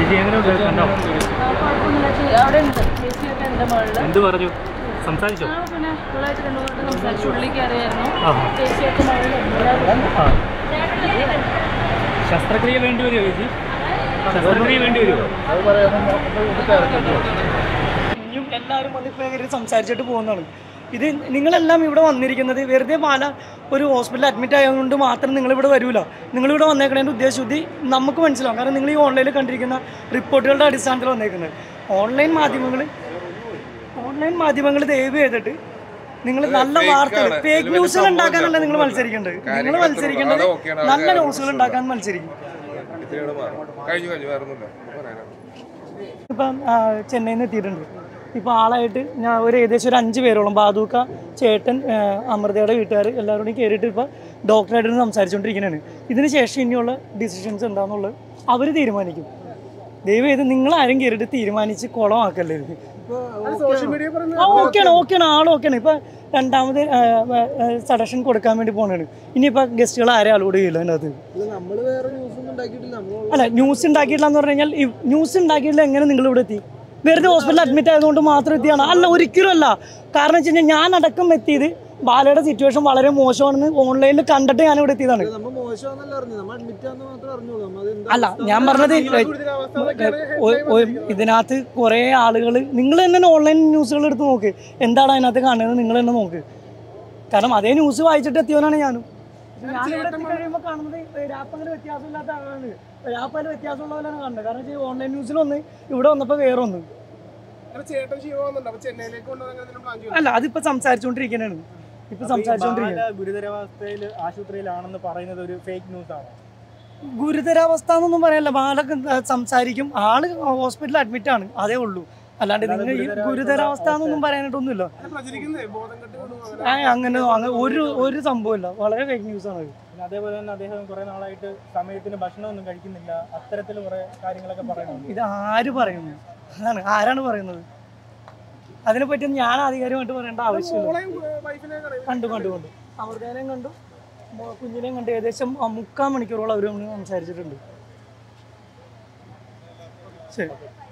ചേച്ചി എങ്ങനെയുണ്ട് കണ്ടോ കുഴപ്പമൊന്നുമില്ല ചേ- അവിടെ ഉണ്ട് ചേച്ചിയൊക്കെ എൻ്റെ മുകളിൽ എന്ത് പറഞ്ഞു സംസാരിച്ചോ ആ പിന്നെ ഫുള്ളായിട്ട് രണ്ടു മൂന്ന് സംസാരിച്ചു ഉള്ളിക്ക് അറിയായിരുന്നു ആ ചേച്ചിയൊക്കെ മുകളിലുണ്ട് ആ ശസ്ത്രക്രിയ വേണ്ടി വരുമോ ചേച്ചി ശസ്ത്രക്രിയ വേണ്ടി വരുമോ ഇനിയും എല്ലാവരും വന്ന് ഇപ്പോൾ ഇവര് സംസാരിച്ചിട്ട് പോകുന്നതാണ് ഇത് നിങ്ങളെല്ലാം ഇവിടെ വന്നിരിക്കുന്നത് വെറുതെ പാല ഒരു ഹോസ്പിറ്റലിൽ അഡ്മിറ്റ് ആയതുകൊണ്ട് മാത്രം നിങ്ങളിവിടെ വരൂല നിങ്ങളിവിടെ വന്നേക്കണതിൻ്റെ ഉദ്ദേശശുദ്ധി നമുക്ക് മനസ്സിലാവും കാരണം നിങ്ങൾ ഈ ഓൺലൈനിൽ കണ്ടിരിക്കുന്ന റിപ്പോർട്ടുകളുടെ അടിസ്ഥാനത്തിൽ വന്നേക്കുന്നത് ഓൺലൈൻ മാധ്യമങ്ങൾ ഓൺലൈൻ മാധ്യമങ്ങൾ ദയവ് ചെയ്തിട്ട് നിങ്ങൾ നല്ല വാർത്തകൾ ഫേക്ക് ന്യൂസുകൾ ഉണ്ടാക്കാനല്ല നിങ്ങൾ മത്സരിക്കേണ്ടത് നിങ്ങൾ മത്സരിക്കേണ്ടത് നല്ല ന്യൂസുകൾ ഉണ്ടാക്കാൻ മത്സരിക്കും ഇത്തിരിയുടെ മാറി കഴിഞ്ഞു കഴിഞ്ഞു വേറെ ഒന്നുമില്ല പറയാനാ ഇപ്പം ആ, ചെന്നൈയിൽ നിന്ന് എത്തിയിട്ടുണ്ട് ഇപ്പോൾ ആളായിട്ട് ഞാൻ ഒരു ഏകദേശം ഒരു അഞ്ച് പേരോളം ബാദൂക്ക ചേട്ടൻ ആ, അമൃതയുടെ വീട്ടുകാർ എല്ലാവരോടും കയറിയിട്ട് ഇപ്പോൾ ഡോക്ടറായിട്ട് സംസാരിച്ചുകൊണ്ടിരിക്കുന്നതാണ് ഇതിന് ശേഷം ഇനിയുള്ള ഡിസിഷൻസ് എന്താണെന്നുള്ളത് അവർ തീരുമാനിക്കും ദയവ് ചെയ്ത് നിങ്ങൾ ആരും കയറിയിട്ട് തീരുമാനിച്ച് കുളമാക്കല്ലേ ഇത് ആ ഓക്കെയാണ് ഓക്കെയാണ് ആൾ ഓക്കെയാണ് ഇപ്പം രണ്ടാമത് സഡക്ഷൻ കൊടുക്കാൻ വേണ്ടി പോകണാണ് ഇനിയിപ്പോൾ ഗസ്റ്റുകൾ ആരും അലോഡ് ചെയ്യില്ല അതിനകത്ത് അല്ല ന്യൂസ് ഉണ്ടാക്കിയിട്ടില്ല എന്ന് പറഞ്ഞു കഴിഞ്ഞാൽ ഈ ന്യൂസ് ഉണ്ടാക്കിയിട്ടില്ല എങ്ങനെ നിങ്ങൾ ഇവിടെ എത്തി വെറുതെ ഹോസ്പിറ്റലിൽ അഡ്മിറ്റ് ആയതുകൊണ്ട് മാത്രം എത്തിയാണ് അല്ല ഒരിക്കലും അല്ല കാരണം വെച്ച് കഴിഞ്ഞാൽ ഞാൻ അടക്കം എത്തിയത് ബാലയുടെ സിറ്റുവേഷൻ വളരെ മോശമാണെന്ന് ഓൺലൈനിൽ കണ്ടിട്ട് ഞാൻ ഇവിടെ എത്തിയതാണ് അല്ല ഞാൻ പറഞ്ഞത് ഒ- ഒ- ഇതിനകത്ത് കുറേ ആളുകൾ നിങ്ങൾ തന്നെ ഓൺലൈൻ ന്യൂസുകൾ എടുത്ത് നോക്ക് എന്താണ് അതിനകത്ത് കാണുന്നത് നിങ്ങൾ തന്നെ നോക്ക് കാരണം അതേ ന്യൂസ് വായിച്ചിട്ട് എത്തിയവനാണ് ഞാനും ഞാൻ ഇവിടെ എത്തിക്കഴിയുമ്പോൾ കാണുന്നത് രാപ്പങ്ങനെ വ്യത്യാസമില്ലാത്ത ആളാണ് രാപ്പതിൽ വ്യത്യാസമുള്ളവരാണ് കാണുന്നത് കാരണം വെച്ചാൽ ഓൺലൈൻ ന്യൂസിൽ ഒന്ന് ഇവിടെ വന്നപ്പോൾ വേറൊന്ന് ചേട്ടൻ ക്ഷീണമാകുന്നുണ്ട് അപ്പൊ ചെന്നൈയിലേക്ക് കൊണ്ടുവന്ന് അങ്ങനെ പ്ലാൻ ചെയ്തു അല്ല അതിപ്പോ സംസാരിച്ചുകൊണ്ടിരിക്കുന്നതാണ് ഇപ്പൊ സംസാരിച്ചുകൊണ്ടിരിക്കുന്നത് ബാല ഗുരുതരാവസ്ഥയിൽ ആശുപത്രിയിലാണെന്ന് പറയുന്നത് ഒരു ഫേക്ക് ന്യൂസ് ആണ് ഗുരുതരാവസ്ഥ എന്നൊന്നും പറയാനില്ല ബാലൊക്കെ ആ, സംസാരിക്കും ആള് ഹോസ്പിറ്റലിൽ അഡ്മിറ്റ് ആണ് അതേ ഉള്ളൂ അല്ലാണ്ട് നിങ്ങൾ ഈ ഗുരുതരാവസ്ഥ എന്നൊന്നും പറയാനായിട്ടൊന്നുമില്ല പ്രചരിക്കുന്നേ ബോധം കെട്ട് കൊണ്ടുപോകും ആ, അങ്ങനെ അങ്ങനെ ഒരു ഒരു സംഭവമില്ല വളരെ ഫേക്ക് ന്യൂസ് ആണ് അത് പിന്നെ അതേപോലെ തന്നെ അദ്ദേഹം കുറെ നാളായിട്ട് സമയത്തിന് ഭക്ഷണമൊന്നും കഴിക്കുന്നില്ല അത്തരത്തിൽ കുറെ കാര്യങ്ങളൊക്കെ പറയുന്നുണ്ട് ഇത് ആര് പറയുന്നു അതാണ് ആരാണ് പറയുന്നത് അതിനെപ്പറ്റി ഞാൻ ആധികാരികമായിട്ട് പറയേണ്ട ആവശ്യമില്ല വൈഫിനെ കണ്ടു കണ്ടു കണ്ടു അമൃതേനെയും കണ്ടു മോ- കുഞ്ഞിനെയും കണ്ട് ഏകദേശം ആ, മുക്കാൽ മണിക്കൂറോളം അവർ സംസാരിച്ചിട്ടുണ്ട് ശരി